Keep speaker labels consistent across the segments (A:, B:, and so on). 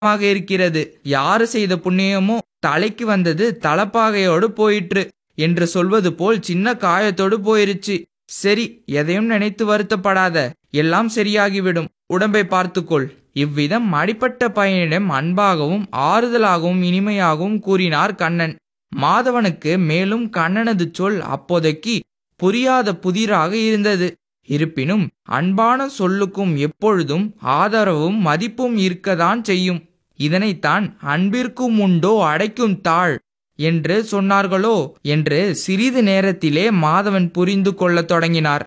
A: மாக இருக்கிறது யாரு செய்த புண்ணியமோ தலைக்கு வந்தது தலப்பாகையோடு போயிற்று என்று சொல்வது போல் சின்ன காயத்தோடு போயிருச்சு சரி எதையும் நினைத்து வருத்தப்படாத எல்லாம் சரியாகிவிடும் உடம்பை பார்த்துக்கொள் இவ்விதம் அடிப்பட்ட பையனிடம் அன்பாகவும் ஆறுதலாகவும் இனிமையாகவும் கூறினார் கண்ணன் மாதவனுக்கு மேலும் கண்ணனது சொல் அப்போதைக்கு புரியாத புதிராக இருந்தது இருப்பினும் அன்பான சொல்லுக்கும் எப்பொழுதும் ஆதரவும் மதிப்பும் இருக்கத்தான் செய்யும் இதனைத்தான் அன்பிற்கும் உண்டோ அடைக்கும் தாழ் என்று சொன்னார்களோ என்று சிறிது நேரத்திலே மாதவன் புரிந்து கொள்ளத் தொடங்கினார்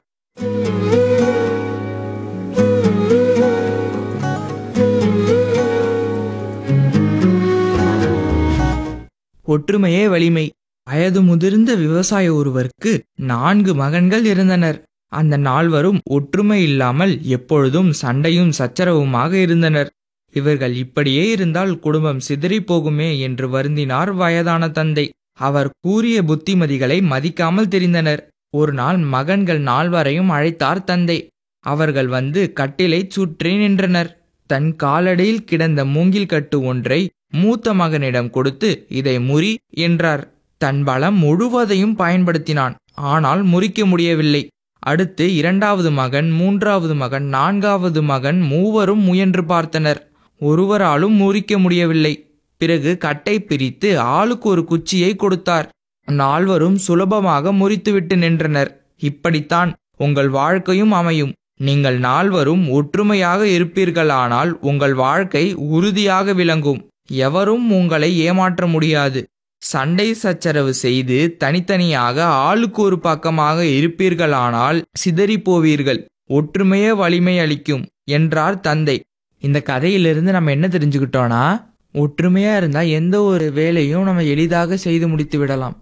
A: ஒற்றுமையே வலிமை வயது முதிர்ந்த விவசாய ஒருவருக்கு நான்கு மகன்கள் இருந்தனர் அந்த நால்வரும் ஒற்றுமை இல்லாமல் எப்பொழுதும் சண்டையும் சச்சரவுமாக இருந்தனர் இவர்கள் இப்படியே இருந்தால் குடும்பம் சிதறி போகுமே என்று வருந்தினார் வயதான தந்தை அவர் கூறிய புத்திமதிகளை மதிக்காமல் தெரிந்தனர் ஒரு நாள் மகன்கள் நால்வரையும் அழைத்தார் தந்தை அவர்கள் வந்து கட்டிலை சுற்றி நின்றனர் தன் காலடியில் கிடந்த மூங்கில் கட்டு ஒன்றை மூத்த மகனிடம் கொடுத்து இதை முறி என்றார் தன் பலம் முழுவதையும் பயன்படுத்தினான் ஆனால் முறிக்க முடியவில்லை அடுத்து இரண்டாவது மகன் மூன்றாவது மகன் நான்காவது மகன் மூவரும் முயன்று பார்த்தனர் ஒருவராலும் முறிக்க முடியவில்லை பிறகு கட்டை பிரித்து ஆளுக்கு ஒரு குச்சியை கொடுத்தார் நால்வரும் சுலபமாக முறித்துவிட்டு நின்றனர் இப்படித்தான் உங்கள் வாழ்க்கையும் அமையும் நீங்கள் நால்வரும் ஒற்றுமையாக இருப்பீர்களானால் உங்கள் வாழ்க்கை உறுதியாக விளங்கும் எவரும் உங்களை ஏமாற்ற முடியாது சண்டை சச்சரவு செய்து தனித்தனியாக ஆளுக்கு ஒரு பக்கமாக இருப்பீர்களானால் சிதறி போவீர்கள் ஒற்றுமையே வலிமை அளிக்கும் என்றார் தந்தை இந்த கதையிலிருந்து நம்ம என்ன தெரிஞ்சுக்கிட்டோம்னா ஒற்றுமையா இருந்தா எந்த ஒரு வேலையும் நம்ம எளிதாக செய்து முடித்து விடலாம்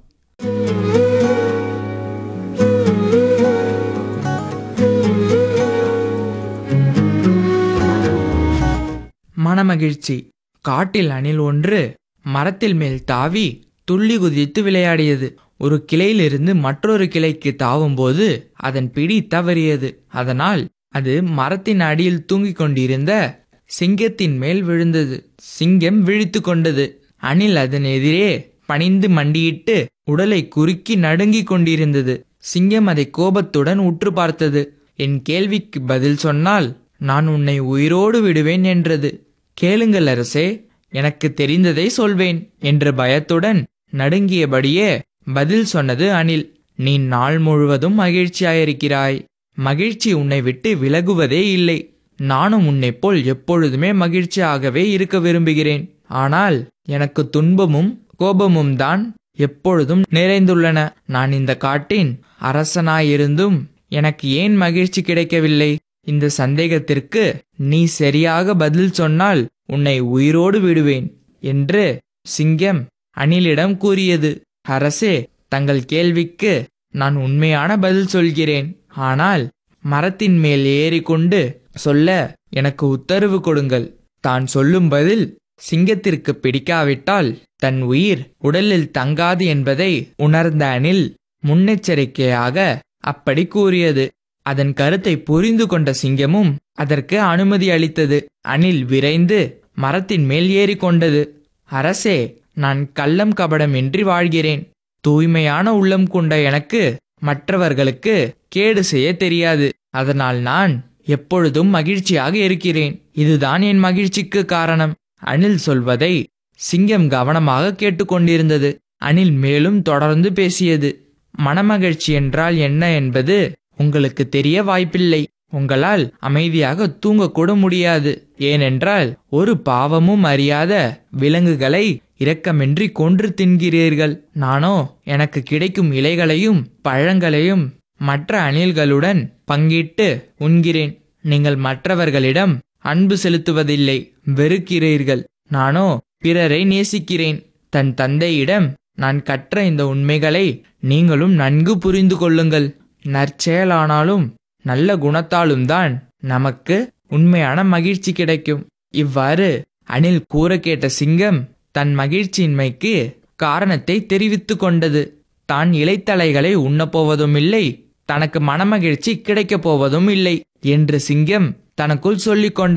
A: மனமகிழ்ச்சி காட்டில் அணில் ஒன்று மரத்தில் மேல் தாவி துள்ளி குதித்து விளையாடியது ஒரு கிளையிலிருந்து மற்றொரு கிளைக்கு தாவும்போது அதன் பிடி தவறியது அதனால் அது மரத்தின் அடியில் தூங்கிக் கொண்டிருந்த சிங்கத்தின் மேல் விழுந்தது சிங்கம் விழித்து கொண்டது அணில் அதன் எதிரே பணிந்து மண்டியிட்டு உடலை குறுக்கி நடுங்கிக் கொண்டிருந்தது சிங்கம் அதை கோபத்துடன் உற்று பார்த்தது என் கேள்விக்கு பதில் சொன்னால் நான் உன்னை உயிரோடு விடுவேன் என்றது கேளுங்கள் அரசே எனக்கு தெரிந்ததை சொல்வேன் என்ற பயத்துடன் நடுங்கியபடியே பதில் சொன்னது அனில் நீ நாள் முழுவதும் மகிழ்ச்சியாயிருக்கிறாய் மகிழ்ச்சி உன்னை விட்டு விலகுவதே இல்லை நானும் உன்னைப் போல் எப்பொழுதுமே மகிழ்ச்சியாகவே இருக்க விரும்புகிறேன் ஆனால் எனக்கு துன்பமும் கோபமும் தான் எப்பொழுதும் நிறைந்துள்ளன நான் இந்த காட்டின் அரசனாயிருந்தும் எனக்கு ஏன் மகிழ்ச்சி கிடைக்கவில்லை இந்த சந்தேகத்திற்கு நீ சரியாக பதில் சொன்னால் உன்னை உயிரோடு விடுவேன் என்று சிங்கம் அணிலிடம் கூறியது அரசே தங்கள் கேள்விக்கு நான் உண்மையான பதில் சொல்கிறேன் ஆனால் மரத்தின் மேல் ஏறிக்கொண்டு சொல்ல எனக்கு உத்தரவு கொடுங்கள் தான் சொல்லும் பதில் சிங்கத்திற்கு பிடிக்காவிட்டால் தன் உயிர் உடலில் தங்காது என்பதை உணர்ந்த அணில் முன்னெச்சரிக்கையாக அப்படி கூறியது அதன் கருத்தை புரிந்து கொண்ட சிங்கமும் அதற்கு அனுமதி அளித்தது அணில் விரைந்து மரத்தின் மேல் ஏறிக்கொண்டது அரசே நான் கள்ளம் கபடமின்றி வாழ்கிறேன் தூய்மையான உள்ளம் கொண்ட எனக்கு மற்றவர்களுக்கு கேடு செய்ய தெரியாது அதனால் நான் எப்பொழுதும் மகிழ்ச்சியாக இருக்கிறேன் இதுதான் என் மகிழ்ச்சிக்கு காரணம் அணில் சொல்வதை சிங்கம் கவனமாக கேட்டுக்கொண்டிருந்தது அணில் மேலும் தொடர்ந்து பேசியது மனமகிழ்ச்சி என்றால் என்ன என்பது உங்களுக்கு தெரிய வாய்ப்பில்லை உங்களால் அமைதியாக தூங்கக்கூட முடியாது ஏனென்றால் ஒரு பாவமும் அறியாத விலங்குகளை இரக்கமின்றி கொன்று தின்கிறீர்கள் நானோ எனக்கு கிடைக்கும் இலைகளையும் பழங்களையும் மற்ற அணில்களுடன் பங்கிட்டு உண்கிறேன் நீங்கள் மற்றவர்களிடம் அன்பு செலுத்துவதில்லை வெறுக்கிறீர்கள் நானோ பிறரை நேசிக்கிறேன் தன் தந்தையிடம் நான் கற்ற இந்த உண்மைகளை நீங்களும் நன்கு புரிந்து கொள்ளுங்கள் நற்செயலானாலும் நல்ல குணத்தாலும் தான் நமக்கு உண்மையான மகிழ்ச்சி கிடைக்கும் இவ்வாறு அணில் கூற கேட்ட சிங்கம் தன் மகிழ்ச்சியின்மைக்கு காரணத்தை தெரிவித்து கொண்டது தான் இலைத்தலைகளை உண்ணப்போவதும் இல்லை தனக்கு மனமகிழ்ச்சி கிடைக்கப் போவதும் இல்லை என்று சிங்கம் தனக்குள் சொல்லிக் கொண்டது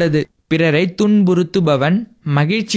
A: பிறரை துன்புறுத்துபவன் மகிழ்ச்சி